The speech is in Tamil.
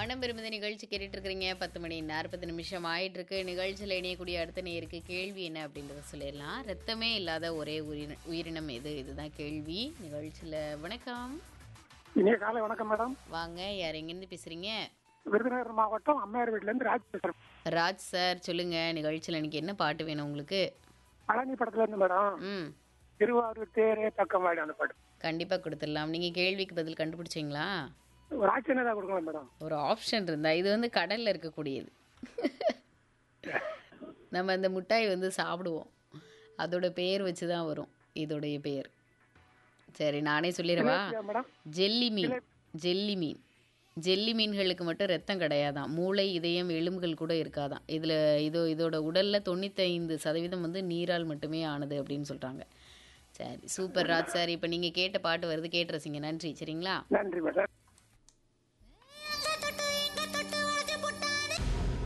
மனம் விரும்புத நிகழ்ச்சி கேட்டுட்டு இருக்கிறீங்க பத்து மணி நாற்பது நிமிஷம் ஆயிட்டு இருக்கு நிகழ்ச்சியில் இணையக்கூடிய அடுத்த நேருக்கு கேள்வி என்ன அப்படின்றத சொல்லிடலாம் ரத்தமே இல்லாத ஒரே உயிரின உயிரினம் எது இதுதான் கேள்வி நிகழ்ச்சியில் வணக்கம் இனிய காலை வணக்கம் மேடம் வாங்க யார் எங்கேருந்து பேசுறீங்க விருதுநகர் மாவட்டம் அம்மையார் வீட்டுல இருந்து ராஜ் பேசுறேன் ராஜ் சார் சொல்லுங்க நிகழ்ச்சியில் இன்னைக்கு என்ன பாட்டு வேணும் உங்களுக்கு பழனி படத்துல இருந்து மேடம் ம் திருவாரூர் தேரே பக்கம் வாடி அந்த பாட்டு கண்டிப்பாக கொடுத்துடலாம் நீங்கள் கேள்விக்கு பதில் கண்டுபிடிச்சிங்களா ஒரு ஆட்சி தான் கொடுக்கலாம் மேடம் ஒரு ஆப்ஷன் இருந்தா இது வந்து கடல்ல இருக்கக்கூடியது நம்ம அந்த மிட்டாய் வந்து சாப்பிடுவோம் அதோட பெயர் வச்சு தான் வரும் இதோடைய பெயர் சரி நானே சொல்லிடவா மேடம் ஜெல்லி மீன் ஜெல்லி மீன் ஜெல்லி மீன்களுக்கு மட்டும் ரத்தம் கிடையாதாம் மூளை இதயம் எலும்புகள் கூட இருக்காதாம் இதில் இதோ இதோட உடலில் தொண்ணூத்தைந்து சதவீதம் வந்து நீரால் மட்டுமே ஆனது அப்படின்னு சொல்கிறாங்க சரி சூப்பர் ராஜ் சார் இப்போ நீங்கள் கேட்ட பாட்டு வருது கேட்டு ரசிங்க நன்றி சரிங்களா நன்றி மேடம்